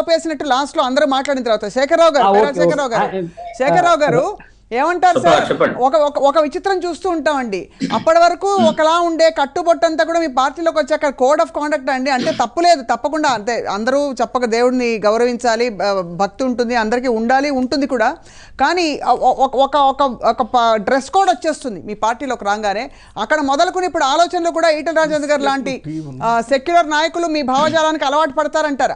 ఆపేసినట్టు last లో అందరూ మాట్లాడిన తర్వాత శేఖరరావు గారు ఆ, పేరాల ఓకే, శేఖరరావు గారు ఓకే. శేఖరరావు గారు ఏమంటారు చెప్పండి, సార్ చెప్పండి. ఒక ఒక ఒక విచిత్రం చూస్తూ ఉంటామండి అప్పటి వరకు ఒకలా ఉండే కట్టుబొట్టు అంతా కూడా మీ పార్టీలోకి వచ్చాక కోడ్ ఆఫ్ కాండక్ట్ అండి అంటే తప్పు లేదు తప్పకుండా అంతే అందరూ చెప్పక దేవుడిని గౌరవించాలి బ- భక్తి ఉంటుంది అందరికీ ఉండాలి ఉంటుంది కూడా కానీ ఒ- ఒక ఒక ఒక ఒక డ్రెస్ కోడ్ వచ్చేస్తుంది మీ పార్టీలోకి రాగానే అక్కడ మొదలుకుని ఇప్పుడు ఆలోచనలు కూడా ఈటల రాజేంద్ర గారు లాంటి సెక్యులర్ నాయకులు మీ భావజాలానికి అలవాటు పడతారంటారా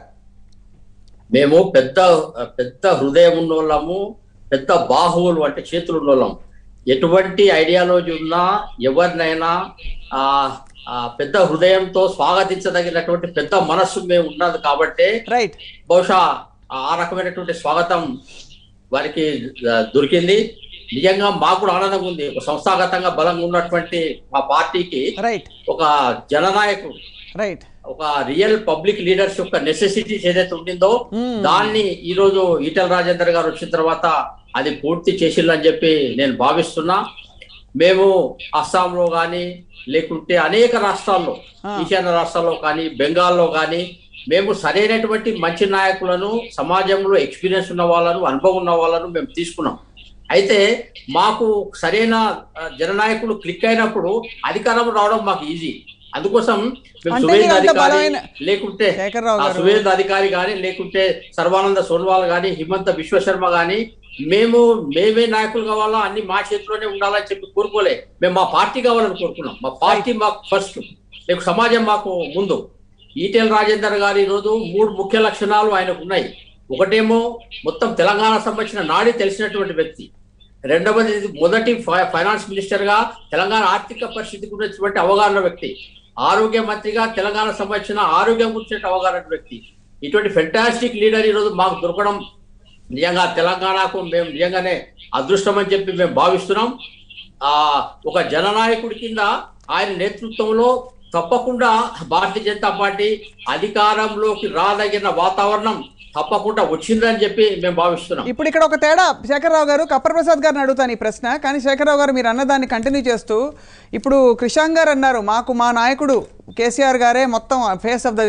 మేము పెద్ద పెద్ద హృదయం ఉన్నోళ్ళము పెద్ద బాహువులు అంటే చేతులు ఉన్నోళ్ళం ఎటువంటి ఐడియాలజీ ఉన్నా ఎవరినైనా ఆ ఆ పెద్ద హృదయంతో స్వాగతించదగినటువంటి పెద్ద మనస్సు మేము ఉన్నది కాబట్టే రైట్ బహుశా ఆ రకమైనటువంటి స్వాగతం వారికి ఆ, దొరికింది నిజంగా మాకు కూడా ఆనందంగా ఉంది ఒక సంస్థాగతంగా బలంగా ఉన్నటువంటి మా పార్టీకి రైట్ ఒక జననాయకుడు రైట్ ఒక రియల్ పబ్లిక్ లీడర్స్ యొక్క నెసెసిటీస్ ఏదైతే ఉండిందో Hmm. దాన్ని ఈ రోజు ఈటల రాజేందర్ గారు వచ్చిన తర్వాత అది పూర్తి చేసిందని చెప్పి నేను భావిస్తున్నా మేము అస్సాంలో కానీ లేకుంటే అనేక రాష్ట్రాల్లో Ah. ఈశాన్య రాష్ట్రాల్లో కానీ బెంగాల్లో కానీ మేము సరైనటువంటి మంచి నాయకులను సమాజంలో ఎక్స్పీరియన్స్ ఉన్న వాళ్ళను అనుభవం ఉన్న వాళ్ళను మేము తీసుకున్నాం అయితే మాకు సరైన ఆ, జననాయకుడు క్లిక్ అయినప్పుడు అధికారం రావడం మాకు ఈజీ అందుకోసం మేము అంటే సువేంద్ర మీరు అంత అధికారి బలమైన- లేకుంటే శేఖర్రావు ఆ గారు. సువేంద్ర అధికారి కానీ లేకుంటే సర్వానంద సోన్వాల్ కానీ హిమంత విశ్వశర్మ కానీ మేము మేమే నాయకులు కావాలా అన్ని మా చేతిలోనే ఉండాలని చెప్పి కోరుకోలే మేము మా పార్టీ కావాలని కోరుకున్నాం మా పార్టీ మాకు ఫస్ట్ లేకు సమాజం మాకు ముందు ఈటెల రాజేందర్ గారు ఈరోజు మూడు ముఖ్య లక్షణాలు ఆయనకు ఉన్నాయి ఒకటేమో మొత్తం తెలంగాణ సంబంధించిన నాడి తెలిసినటువంటి వ్యక్తి రెండవది మొదటి ఫై- ఫైనాన్స్ మినిస్టర్ గా తెలంగాణ ఆర్థిక పరిస్థితి గురించినటువంటి అవగాహన వ్యక్తి ఆరోగ్య మంత్రిగా తెలంగాణ సంబంధించిన ఆరోగ్యం గురించిన అవగాహన వ్యక్తి ఇటువంటి ఫెంటాస్టిక్ లీడర్ ఈరోజు మాకు దొరకడం నిజంగా తెలంగాణకు మేము నిజంగానే అదృష్టం అని చెప్పి మేము భావిస్తున్నాం ఆ ఒక జననాయకుడి కింద ఆయన నేతృత్వంలో తప్పకుండా భారతీయ జనతా పార్టీ అధికారంలోకి రాదగిన వాతావరణం తప్పకుండా వచ్చిందని చెప్పి మేము భావిస్తున్నాం ఇప్పుడు ఇక్కడ ఒక తేడా శేఖరరావు గారు కప్పర్ ప్రసాద్ గారిని అడుగుతాను ఈ ప్రశ్న కానీ శేఖరరావు గారు మీరు అన్నదాన్ని కంటిన్యూ చేస్తూ ఇప్పుడు కృషాంగ్ గారు అన్నారు మాకు మా నాయకుడు కేసీఆర్ గారే మొత్తం ఫేస్ ఆఫ్ ద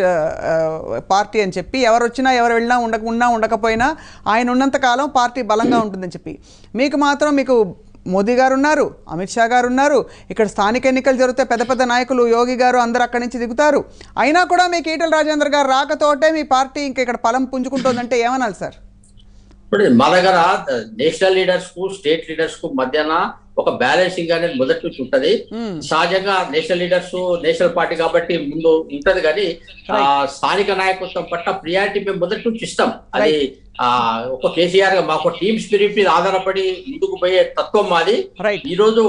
పార్టీ అని చెప్పి ఎవరు వచ్చినా ఎవరు వెళ్ళినా ఉండక ఉన్నా ఉండకపోయినా ఆయన ఉన్నంత కాలం పార్టీ బలంగా ఉంటుందని చెప్పి మీకు మాత్రం మీకు మోదీ గారు ఉన్నారు అమిత్ షా గారు ఉన్నారు ఇక్కడ స్థానిక ఎన్నికలు జరిగితే పెద్ద పెద్ద నాయకులు యోగి గారు అందరూ అక్కడి నుంచి దిగుతారు అయినా కూడా మీకు ఈటల రాజేంద్ర గారు రాకతోటే మీ పార్టీ ఇంకా ఇక్కడ ఫలం పుంజుకుంటుందంటే ఏమనాలి సార్ ఇప్పుడు మా దగ్గర నేషనల్ లీడర్స్ కు స్టేట్ లీడర్స్ కు మధ్యన ఒక బ్యాలెన్సింగ్ అనేది మొదటి నుంచి ఉంటది మ్మ్. సహజంగా నేషనల్ లీడర్స్ నేషనల్ పార్టీ కాబట్టి ముందు ఉంటది కానీ ఆ, స్థానిక నాయకత్వం పట్ల ప్రియారిటీ మేము మొదటి నుంచి ఇస్తాం అది ఆ ఒక కేసీఆర్ గా మాకు టీమ్ స్పిరిట్ మీద ఆధారపడి ముందుకు పోయే తత్వం మాది రైట్ ఈ రోజు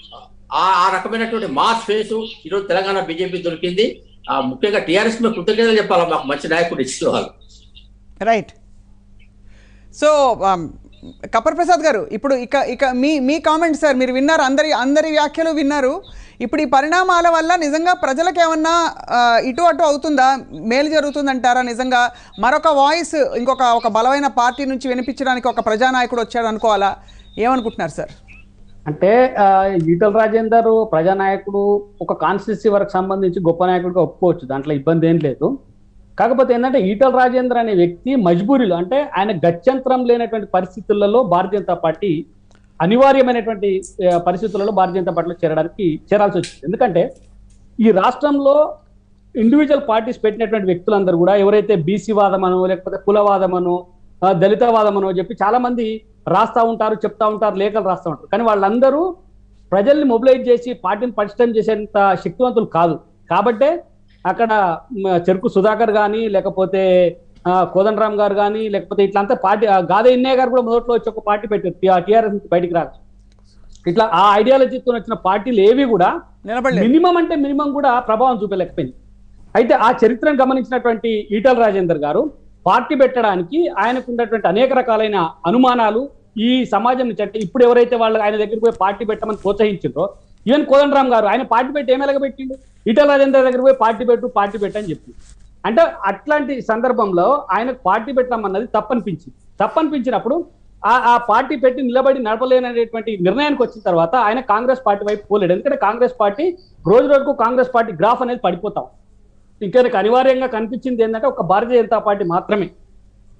ఆ ఆ రకమైనటువంటి మాస్ ఫేస్ ఈ రోజు తెలంగాణ బీజేపీ దొరికింది ఆ ముఖ్యంగా టీఆర్ఎస్ మీద కృతజ్ఞతలు చెప్పాలి మాకు మంచి నాయకుడు ఇచ్చిన వాళ్ళు రైట్ సో కపర్ ప్రసాద్ గారు ఇప్పుడు ఇక ఇక మీ మీ కామెంట్ సార్ మీరు విన్నారు అందరి అందరి వ్యాఖ్యలు విన్నారు ఇప్పుడు ఈ పరిణామాల వల్ల నిజంగా ప్రజలకు ఏమన్నా ఆ, ఇటు అటు అవుతుందా మేలు జరుగుతుందంటారా నిజంగా మరొక వాయిస్ ఇంకొక ఒక బలమైన పార్టీ నుంచి వినిపించడానికి ఒక ప్రజానాయకుడు వచ్చాడు అనుకోవాలా ఏమనుకుంటున్నారు సార్ అంటే ఆ, ఈటల రాజేందర్ ప్రజానాయకుడు ఒక కాన్స్టిట్యూన్సీ వరకు సంబంధించి గొప్ప నాయకుడిగా ఒప్పుకోవచ్చు దాంట్లో ఇబ్బంది ఏం లేదు కాకపోతే ఏంటంటే ఈటల రాజేందర్ అనే వ్యక్తి మజ్బూరిలో అంటే ఆయన గత్యంతరం లేనటువంటి పరిస్థితులలో భారతీయ జనతా పార్టీ అనివార్యమైనటువంటి ఆ, పరిస్థితులలో భారతీయ జనతా పార్టీలో చేరడానికి చేరాల్సి వచ్చింది ఎందుకంటే ఈ రాష్ట్రంలో ఇండివిజువల్ పార్టీస్ పెట్టినటువంటి వ్యక్తులందరూ కూడా ఎవరైతే బీసీ వాదమనో లేకపోతే కులవాదమనో ఆ, దళిత వాదమనో చెప్పి చాలా మంది రాస్తా ఉంటారు చెప్తా ఉంటారు లేఖలు రాస్తా ఉంటారు కానీ వాళ్ళందరూ ప్రజల్ని మొబిలైజ్ చేసి పార్టీని పటిష్టం చేసేంత శక్తివంతులు కాదు కాబట్టే అక్కడ మ, చెరుకు సుధాకర్ కానీ లేకపోతే ఆ, కోదండరామ్ గారు కానీ లేకపోతే ఇట్లంతా పార్టీ ఆ, గాదే ఇన్నయ్య గారు కూడా మొదట్లో వచ్చి ఒక పార్టీ పెట్టారు టీఆర్ఎస్ నుంచి బయటికి రాదు ఇట్లా ఆ ఐడియాలజీతో వచ్చిన పార్టీలు ఏవి కూడా నిలబడలేదు మినిమం అంటే మినిమం కూడా ప్రభావం చూపలేకపోయింది అయితే ఆ చరిత్రను గమనించినటువంటి ఈటల రాజేందర్ గారు పార్టీ పెట్టడానికి ఆయనకు ఉన్నటువంటి అనేక రకాలైన అనుమానాలు ఈ సమాజం నుంచి అంటే ఇప్పుడు ఎవరైతే వాళ్ళు ఆయన దగ్గరికి పోయి పార్టీ పెట్టమని ప్రోత్సహించిండ్రో ఈవెన్ కోదండరామ్ గారు ఆయన పార్టీ పెట్టి ఏం పెట్టిండు ఈటల రాజేందర్ దగ్గర పోయి పార్టీ పెట్టు పార్టీ పెట్టని చెప్పి అంటే అట్లాంటి సందర్భంలో ఆయనకు పార్టీ పెట్టమన్నది తప్పనిపించింది తప్పనిపించినప్పుడు ఆ ఆ పార్టీ పెట్టి నిలబడి నడపలేననేటువంటి నిర్ణయానికి వచ్చిన తర్వాత ఆయన కాంగ్రెస్ పార్టీ వైపు పోలేడు ఎందుకంటే కాంగ్రెస్ పార్టీ రోజు రోజుకు కాంగ్రెస్ పార్టీ గ్రాఫ్ అనేది పడిపోతాం ఇంకా నాకు అనివార్యంగా కనిపించింది ఏంటంటే ఒక భారతీయ జనతా పార్టీ మాత్రమే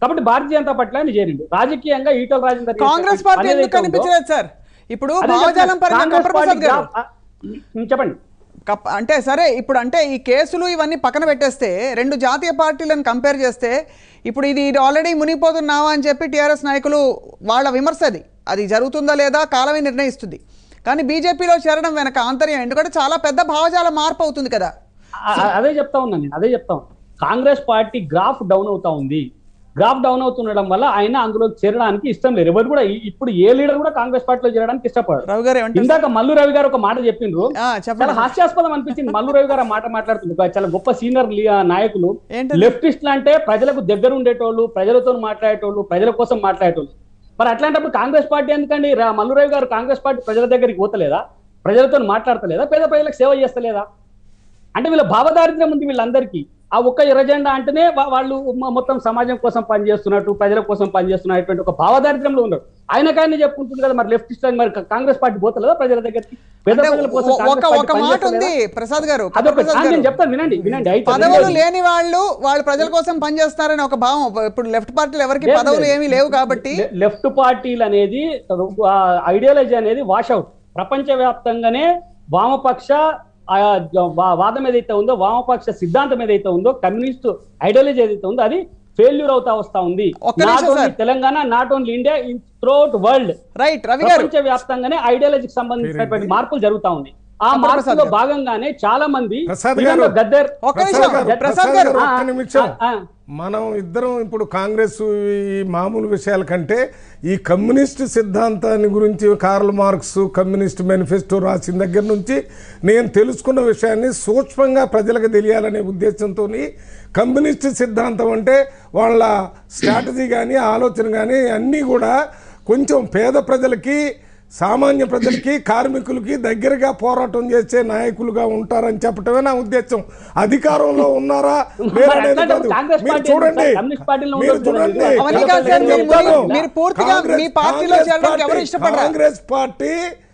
కాబట్టి భారతీయ జనతా పార్టీలో ఆయన చేరిండు రాజకీయంగా ఈటల రాజేందర్ చేసే కాంగ్రెస్ పార్టీ పని ఎందుకు ఏదైతే ఉందో, కనిపించలేదు సార్ ఇప్పుడు అదే భావజాలం చెప్తున్నా, పరంగా కాంగ్రెస్ కప్పర్ ప్రసాద్ పార్టీ గారు గ్రాఫ్- ఆ, ఉమ్, చెప్పండి కప్ అంటే సరే ఇప్పుడు అంటే ఈ కేసులు ఇవన్నీ పక్కన పెట్టేస్తే రెండు జాతీయ పార్టీలను కంపేర్ చేస్తే ఇప్పుడు ఇది ఇది ఆల్రెడీ మునిగిపోతున్నావా అని చెప్పి టీఆర్ఎస్ నాయకులు వాళ్ళ విమర్శ అది అది జరుగుతుందా లేదా కాలమే నిర్ణయిస్తుంది కానీ బీజేపీలో చేరడం వెనక ఆంతర్యం ఎందుకంటే చాలా పెద్ద భావజాల మార్పు అవుతుంది కదా ఆ- ఆ- అదే చెప్తా ఉన్నాను నేను అదే చెప్తా ఉన్నాను. కాంగ్రెస్ పార్టీ గ్రాఫ్ డౌన్ అవుతా ఉంది గ్రాఫ్ డౌన్ అవుతుండడం వల్ల ఆయన అందులో చేరడానికి ఇష్టం లేదు ఎవరు కూడా ఈ- ఇప్పుడు ఏ లీడర్ కూడా కాంగ్రెస్ పార్టీలో చేరడానికి ఇష్టపడరు రవి గారు ఏమంటారు ఇందాక మల్లు రవి గారు ఒక మాట చెప్పిండ్రు ఆ, చాలా చెప్పండి హాస్యాస్పదం అనిపించింది మల్లు రవి గారు ఆ మాట మాట్లాడుతుంది ఒక చాలా గొప్ప సీనియర్ నాయకులు ఏంటది? లెఫ్టిస్ట్లు అంటే ప్రజలకు దగ్గర ఉండేటోళ్ళు ప్రజలతో మాట్లాడేటోళ్ళు ప్రజల కోసం మాట్లాడేటోళ్ళు మరి అట్లాంటప్పుడు కాంగ్రెస్ పార్టీ ఎందుకండి రా- మల్లు రవి గారు కాంగ్రెస్ పార్టీ ప్రజల దగ్గరికి పోతలేదా ప్రజలతో మాట్లాడతలేదా పేద ప్రజలకు సేవ చేస్తలేదా అంటే వీళ్ళ భావదారిద్ర్యం ఉంది వీళ్ళందరికీ ఆ ఒక్క ఎర్రజెండా అంటేనే వా- వాళ్ళు మొ- మొత్తం సమాజం కోసం పనిచేస్తున్నట్టు ప్రజల కోసం పనిచేస్తున్నటువంటి ఒక భావదారిద్ర్యంలో ఉన్నారు ఆయన కానీ చెప్పుకుంటుంది కదా మరి లెఫ్టిస్ట్ మరి కాంగ్రెస్ పార్టీ పోతలేదా ప్రజల దగ్గరికి పేద అంటే ప్రజల కోసం ఒ- ఒక కాంగ్రెస్ పార్టీ ఒక మాట పనిచేస్తలేదా? ఉంది ప్రసాద్ గారు అదొక ప్రసాద్ ఆ, నేను గారు చెప్తాను వినండి వినండి అయితే పదవులు రెండోది, లేని వాళ్ళు వాళ్ళు ప్రజల కోసం పనిచేస్తారని ఒక భావం ఇప్పుడు లెఫ్ట్ పార్టీలు ఎవరికి లేదు, పదవులు లేదు. ఏమీ లేవు కాబట్టి లె- లెఫ్ట్ పార్టీలు అనేది ఐడియాలజీ అనేది వాషౌట్ ప్రపంచ వ్యాప్తంగానే వామపక్ష ఆ, వా- వాదం ఏదైతే ఉందో వామపక్ష సిద్ధాంతం ఏదైతే ఉందో కమ్యూనిస్ట్ ఐడియాలజీ ఏదైతే ఉందో అది ఫెయిల్యూర్ అవుతా వస్తా ఉంది ఒక్క నిమిషం not only sir. Telangana not only India in throughout world right Ravi గారు ప్రపంచ వ్యాప్తంగానే ఐడియాలజీకి సంబంధించినటువంటి మార్పులు జరుగుతా ఉన్నాయి ఆ అప్పుడు ప్రసాద్ మార్పులో గారు. భాగంగానే చాలా మంది ప్రసాద్ నిజంగా గారు. గద్దర్ ఒక్క ప్రసాద్ నిమిషం గారు, ప్రసాద్ ప్రసాద్ గారు గారు, ఆ, ఒక్క నిమిషం. ఆ, ఆ. మనం ఇద్దరం ఇప్పుడు కాంగ్రెస్ ఈ మామూలు విషయాల కంటే ఈ కమ్యూనిస్ట్ సిద్ధాంతాన్ని గురించి కార్ల్ మార్క్స్ కమ్యూనిస్ట్ మేనిఫెస్టో రాసిన దగ్గర నుంచి నేను తెలుసుకున్న విషయాన్ని సూక్ష్మంగా ప్రజలకు తెలియాలనే ఉద్దేశంతో కమ్యూనిస్ట్ సిద్ధాంతం అంటే వాళ్ళ స్ట్రాటజీ కానీ ఆలోచన కానీ అన్నీ కూడా కొంచెం పేద ప్రజలకి సామాన్య ప్రజలకి కార్మికులకి దగ్గరగా పోరాటం చేసే నాయకులుగా ఉంటారని చెప్పటమే నా ఉద్దేశం అధికారంలో ఉన్నారా లేరా అనేది అట్లాంటప్పుడు కాదు. కాంగ్రెస్ మీరు పార్టీ చూడండి ఎందుకు కమ్యూనిస్ట్ పార్టీలో మీరు ఉండొచ్చు కదా చూడండి మీరు? అవన్నీ కాదు సార్, నేను మీరు- చెప్తాను. మీరు పూర్తిగా కాంగ్రెస్- మీ పార్టీలో కాంగ్రెస్ చేరడానికి ఎవరు పార్టీ- ఇష్టపడరా? కాంగ్రెస్ పార్టీ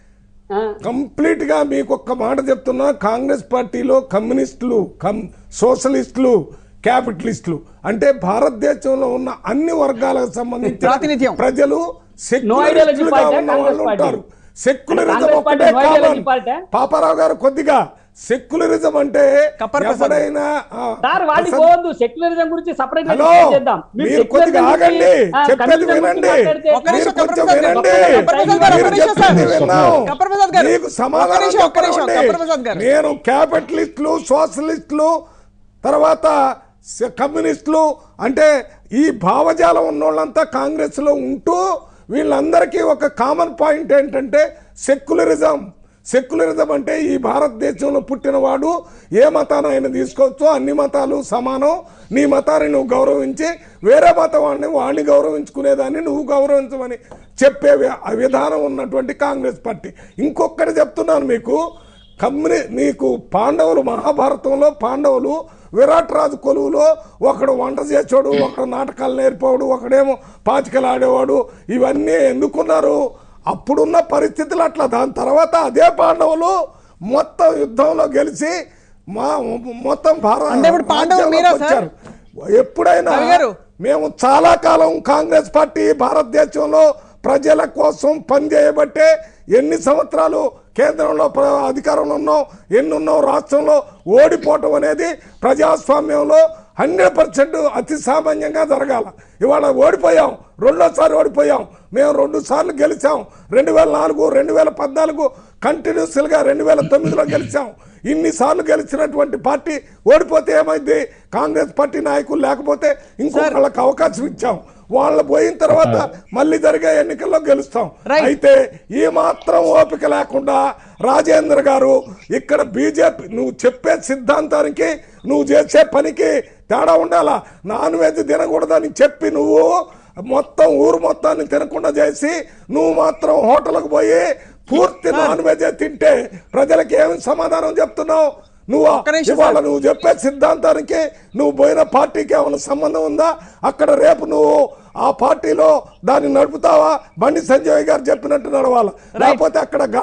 ఆ. కంప్లీట్ గా మీకు ఒక్క మాట చెప్తున్నా కాంగ్రెస్ పార్టీలో కమ్యూనిస్టులు కమ్ సోషలిస్టులు క్యాపిటలిస్టులు అంటే భారతదేశంలో ఉన్న అన్ని వర్గాలకు సంబంధించిన ప్రాతినిధ్యం. ప్రజలు No ideology సెక్యులరిస్టులుగా party, ఉన్న Congress వాళ్ళు party. ఉంటారు సెక్యులరిజం Congress party, ఒకటే no ideology common party. Paparao గారు కొద్దిగా సెక్యులరిజం అంటే కప్పర్ ప్రసాద్. ఎవరైనా ఆ, సార్ వాటికి ప్రసాద్ పోవద్దు సెక్యులరిజం గురించి సపరేట్ హలో చేద్దాం మీరు కొద్దిగా ఆగండి చెప్పేది వినండి ఒక్క నిమిషం, మీరు కొంచెం కప్పర్ ప్రసాద్ వినండి గారు, కప్పర్ ప్రసాద్ గారు, ఒక్క మీరు నిమిషం చెప్పేది సార్. విన్నాం. కప్పర్ ప్రసాద్ గారు, మీకు ఒక్క సమాధానం నిమిషం, ఒక్క నిమిషం, చెప్పండి. కప్పర్ ప్రసాద్ గారు. నేను క్యాపిటలిస్టులు సోషలిస్టులు తర్వాత స- కమ్యూనిస్టులు అంటే ఈ భావజాలం ఉన్నోళ్ళంతా కాంగ్రెస్ లో ఉంటూ వీళ్ళందరికీ ఒక కామన్ పాయింట్ ఏంటంటే సెక్యులరిజం సెక్యులరిజం అంటే ఈ భారతదేశంలో పుట్టినవాడు ఏ మతాన్ని తీసుకోవచ్చు అన్ని మతాలు సమానం నీ మతాన్ని నువ్వు గౌరవించి వేరే మతం వాడిని వాడిని గౌరవించుకునేదాన్ని నువ్వు గౌరవించమని చెప్పే వి- విధానం ఉన్నటువంటి కాంగ్రెస్ పార్టీ ఇంకొకటి చెప్తున్నాను మీకు కమ్యూని మీకు పాండవులు మహాభారతంలో పాండవులు విరాట్ రాజు కొలువులో ఒకడు వంట చేసేవాడు ఒకడు నాటకాలు నేర్పేవాడు ఒకడేమో పాచికలు ఆడేవాడు ఇవన్నీ ఎందుకున్నారు అప్పుడున్న పరిస్థితులు అట్లా దాని తర్వాత అదే పాండవులు మొత్తం యుద్ధంలో గెలిచి మా మొత్తం భారత అంటే ఇప్పుడు పాండవులు మీరా సార్? వచ్చారు. ఎప్పుడైనా రవి గారు. మేము చాలా కాలం కాంగ్రెస్ పార్టీ భారతదేశంలో ప్రజల కోసం పనిచేయబట్టే ఎన్ని సంవత్సరాలు కేంద్రంలో ప్ర- అధికారంలో ఉన్నాం ఎన్ని ఉన్నాం రాష్ట్రంలో ఓడిపోవటం అనేది ప్రజాస్వామ్యంలో హండ్రెడ్ పర్సెంట్ అతి సామాన్యంగా జరగాల ఇవాళ ఓడిపోయాం రెండోసారి ఓడిపోయాం మేము రెండు సార్లు గెలిచాం రెండు వేల నాలుగు రెండు వేల పద్నాలుగు కంటిన్యూస్గా రెండు వేల తొమ్మిదిలో గెలిచాం ఇన్నిసార్లు గెలిచినటువంటి పార్టీ ఓడిపోతే ఏమైంది కాంగ్రెస్ పార్టీ నాయకులు లేకపోతే ఇంకొకళ్ళకి అవకాశం ఇచ్చాం వాళ్ళు పోయిన తర్వాత మళ్ళీ జరిగే ఎన్నికల్లో గెలుస్తాం Right. అయితే ఈ మాత్రం ఓపిక లేకుండా రాజేంద్ర గారు ఇక్కడ బీజేపీ నువ్వు చెప్పే సిద్ధాంతానికి నువ్వు చేసే పనికి తేడా ఉండాలా నాన్ వెజ్ తినకూడదని చెప్పి నువ్వు మొత్తం ఊరు మొత్తాన్ని తినకుండా చేసి నువ్వు మాత్రం హోటల్కి పోయి పూర్తి నాన్ వెజ్ తింటే ప్రజలకు ఏమి సమాధానం చెప్తున్నావు నువ్వు ఒక్క నిమిషం ఇవాళ నువ్వు చెప్పే సిద్ధాంతానికి నువ్వు పోయిన పార్టీకి ఏమైనా సంబంధం ఉందా అక్కడ రేపు నువ్వు ఆ పార్టీలో దాన్ని నడుపుతావా బండి సంజయ్ గారు చెప్పినట్టు నడవాలి లేకపోతే అక్కడ గడ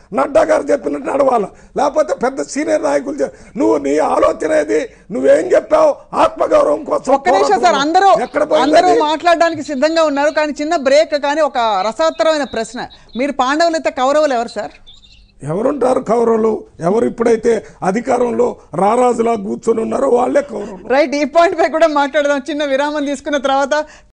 నడ్డా గారు చెప్పినట్టు నడవాలి లేకపోతే పెద్ద సీనియర్ నాయకులు చె- నువ్వు నీ ఆలోచన ఏది నువ్వేం చెప్పావు ఆత్మగౌరవం కోసం ఒక్క నిమిషం సార్ పోరాటం. అందరూ ఎక్కడ పోయింది అందరూ అది? మాట్లాడడానికి సిద్ధంగా ఉన్నారు కానీ చిన్న బ్రేక్ కానీ ఒక రసవత్తరమైన ప్రశ్న మీరు పాండవులు అయితే కౌరవులు ఎవరు సార్ ఎవరుంటారు కౌరవులు ఎవరు ఇప్పుడైతే అధికారంలో రారాజులా కూర్చొని ఉన్నారో వాళ్ళే కౌరవులు రైట్ ఈ పాయింట్ పై కూడా మాట్లాడదాం చిన్న విరామం తీసుకున్న తర్వాత